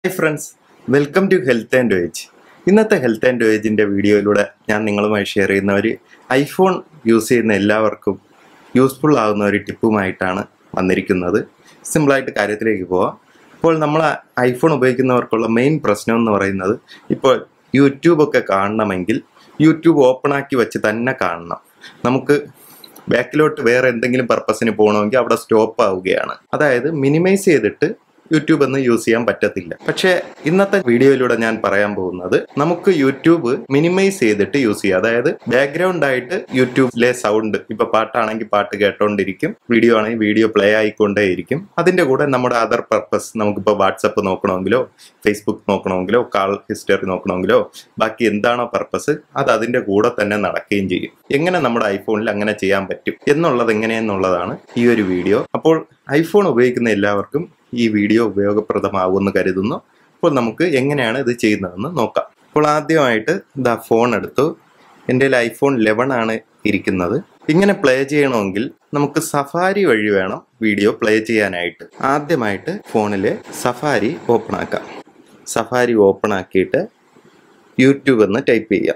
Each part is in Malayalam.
Hi friends welcome to health and wage ഇന്നത്തെ ഹെൽത്ത് ആൻഡ് വേജിൻ്റെ വീഡിയോയിലൂടെ ഞാൻ നിങ്ങളുമായി ഷെയർ ചെയ്യുന്ന ഒരു ഐഫോൺ യൂസ് ചെയ്യുന്ന എല്ലാവർക്കും യൂസ്ഫുൾ ആകുന്ന ഒരു ടിപ്പുമായിട്ടാണ് വന്നിരിക്കുന്നത് സിമ്പിളായിട്ട് കാര്യത്തിലേക്ക് പോവാം ഇപ്പോൾ നമ്മൾ ഐഫോൺ ഉപയോഗിക്കുന്നവർക്കുള്ള മെയിൻ പ്രശ്നം എന്ന് പറയുന്നത് ഇപ്പോൾ യൂട്യൂബൊക്കെ കാണണമെങ്കിൽ യൂട്യൂബ് ഓപ്പൺ ആക്കി വെച്ച് തന്നെ കാണണം നമുക്ക് ബാക്കിലോട്ട് വേറെ എന്തെങ്കിലും പർപ്പസിന് പോകണമെങ്കിൽ അവിടെ സ്റ്റോപ്പ് ആവുകയാണ് അതായത് മിനിമൈസ് ചെയ്തിട്ട് യൂട്യൂബ് ഒന്നും യൂസ് ചെയ്യാൻ പറ്റത്തില്ല പക്ഷേ ഇന്നത്തെ വീഡിയോയിലൂടെ ഞാൻ പറയാൻ പോകുന്നത് നമുക്ക് യൂട്യൂബ് മിനിമൈസ് ചെയ്തിട്ട് യൂസ് ചെയ്യാം അതായത് ബാക്ക്ഗ്രൗണ്ട് ആയിട്ട് യൂട്യൂബിലെ സൗണ്ട് ഇപ്പൊ പാട്ടാണെങ്കിൽ പാട്ട് കേട്ടോണ്ടിരിക്കും വീഡിയോ ആണെങ്കിൽ വീഡിയോ പ്ലേ ആയിക്കൊണ്ടേയിരിക്കും അതിന്റെ കൂടെ നമ്മുടെ അതർ പർപ്പസ് നമുക്കിപ്പോൾ വാട്സപ്പ് നോക്കണമെങ്കിലോ ഫേസ്ബുക്ക് നോക്കണമെങ്കിലോ കാൾ ഹിസ്റ്ററി നോക്കണമെങ്കിലോ ബാക്കി എന്താണോ പർപ്പസ് അത് അതിന്റെ കൂടെ തന്നെ നടക്കുകയും ചെയ്യും എങ്ങനെ നമ്മുടെ ഐഫോണിൽ അങ്ങനെ ചെയ്യാൻ പറ്റും എന്നുള്ളത് എങ്ങനെയെന്നുള്ളതാണ് ഈ ഒരു വീഡിയോ അപ്പോൾ ഐഫോൺ ഉപയോഗിക്കുന്ന എല്ലാവർക്കും ഈ വീഡിയോ ഉപയോഗപ്രദമാകുമെന്ന് കരുതുന്നു അപ്പോൾ നമുക്ക് എങ്ങനെയാണ് ഇത് ചെയ്യുന്നതെന്ന് നോക്കാം അപ്പോൾ ആദ്യമായിട്ട് ഇതാ ഫോൺ എടുത്തു എൻ്റെ കയ്യിൽ ഐഫോൺ ലെവൻ ആണ് ഇരിക്കുന്നത് ഇങ്ങനെ പ്ലേ ചെയ്യണമെങ്കിൽ നമുക്ക് സഫാരി വഴി വേണം വീഡിയോ പ്ലേ ചെയ്യാനായിട്ട് ആദ്യമായിട്ട് ഫോണിൽ സഫാരി ഓപ്പൺ ആക്കാം സഫാരി ഓപ്പൺ ആക്കിയിട്ട് യൂട്യൂബ് എന്ന് ടൈപ്പ് ചെയ്യാം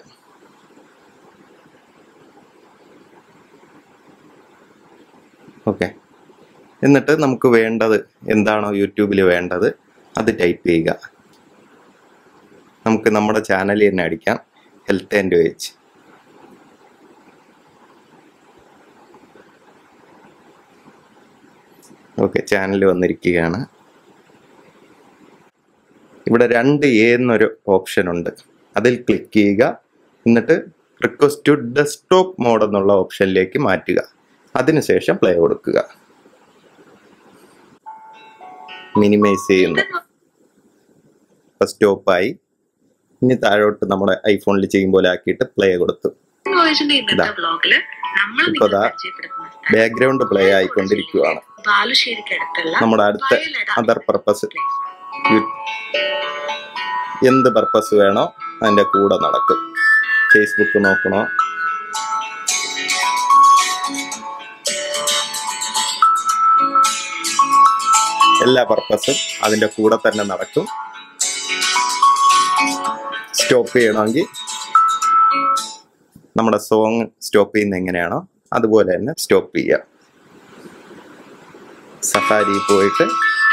ഓക്കെ എന്നിട്ട് നമുക്ക് വേണ്ടത് എന്താണോ യൂട്യൂബിൽ വേണ്ടത് അത് ടൈപ്പ് ചെയ്യുക നമുക്ക് നമ്മുടെ ചാനലിൽ തന്നെ അടിക്കാം health and wage okay channel വന്നിരിക്കുകയാണ് ഇവിടെ രണ്ട് എ എന്നൊരു ഓപ്ഷൻ ഉണ്ട് അതിൽ ക്ലിക്ക് ചെയ്യുക എന്നിട്ട് റിക്വസ്റ്റ് ടു ഡെസ്ക്ടോപ്പ് മോഡ് എന്നുള്ള ഓപ്ഷനിലേക്ക് മാറ്റുക അതിനുശേഷം പ്ലേ കൊടുക്കുക മിനിമൈസ് ചെയ്യുന്നു ഇപ്പൊ സ്റ്റോപ്പായി ഇനി താഴോട്ട് നമ്മുടെ ഐഫോണിൽ ചെയ്യും പോലെ ആക്കിയിട്ട് പ്ലേ കൊടുത്തു വോയിസിന്റെ ഇന്നത്തെ ഇതാ. വ്ലോഗില് നമ്മൾ ഇപ്പൊ നിങ്ങളെ ദാ പരിചയപ്പെടുത്തുന്നത് ബാക്ക്ഗ്രൗണ്ട് പ്ലേ ആയിക്കൊണ്ടിരിക്കുകയാണ് ബാലുശ്ശേരിക്കടുത്തുള്ള നമ്മുടെ അടുത്ത വയലട അതർ പർപ്പസ് place. എന്ത് പർപ്പസ് വേണോ അതിന്റെ കൂടെ നടക്കും ഫേസ്ബുക്ക് നോക്കണോ എല്ലാ പർപ്പസും അതിന്റെ കൂടെ തന്നെ നടക്കും സ്റ്റോപ്പ് ചെയ്യണമെങ്കിൽ നമ്മുടെ സോങ് സ്റ്റോപ്പ് ചെയ്യുന്ന എങ്ങനെയാണോ അതുപോലെ തന്നെ സ്റ്റോപ്പ് ചെയ്യുക സഫാരി പോയിട്ട്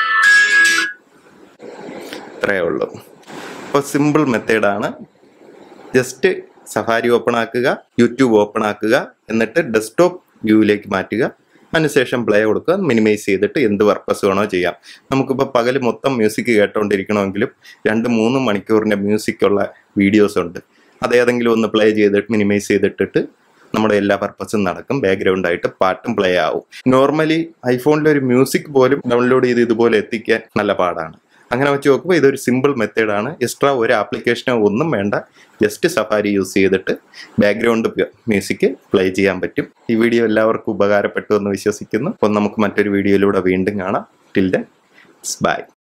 ഇത്രയേ ഉള്ളൂ അപ്പോൾ സിമ്പിൾ മെത്തേഡാണ് ജസ്റ്റ് സഫാരി ഓപ്പൺ ആക്കുക യൂട്യൂബ് ഓപ്പൺ ആക്കുക എന്നിട്ട് ഡെസ്ക്ടോപ്പ് വ്യൂവിലേക്ക് മാറ്റുക അതിനുശേഷം പ്ലേ കൊടുക്കുക മിനിമൈസ് ചെയ്തിട്ട് എന്ത് പർപ്പസ് വേണോ ചെയ്യാം നമുക്കിപ്പോൾ പകൽ മൊത്തം മ്യൂസിക് കേട്ടോണ്ടിരിക്കണമെങ്കിലും രണ്ട് മൂന്ന് മണിക്കൂറിൻ്റെ മ്യൂസിക്കുള്ള വീഡിയോസ് ഉണ്ട് അതേതെങ്കിലും ഒന്ന് പ്ലേ ചെയ്തിട്ട് മിനിമൈസ് ചെയ്തിട്ടിട്ട് നമ്മുടെ എല്ലാ പർപ്പസും നടക്കും ബാക്ക്ഗ്രൗണ്ട് ആയിട്ട് പാട്ടും പ്ലേ ആവും നോർമലി ഐഫോണിൽ ഒരു മ്യൂസിക് പോലും ഡൗൺലോഡ് ചെയ്ത് ഇതുപോലെ എത്തിക്കാൻ നല്ല പാടാണ് അങ്ങനെ വെച്ച് നോക്കുമ്പോൾ ഇതൊരു സിമ്പിൾ മെത്തേഡാണ് എക്സ്ട്രാ ഒരു ആപ്ലിക്കേഷനോ ഒന്നും വേണ്ട ജസ്റ്റ് സഫാരി യൂസ് ചെയ്തിട്ട് ബാക്ക്ഗ്രൗണ്ട് മ്യൂസിക് പ്ലേ ചെയ്യാൻ പറ്റും ഈ വീഡിയോ എല്ലാവർക്കും ഉപകാരപ്പെട്ടു എന്ന് വിശ്വസിക്കുന്നു അപ്പോൾ നമുക്ക് മറ്റൊരു വീഡിയോയിലൂടെ വീണ്ടും കാണാം ടിൽ ദൻ ബൈ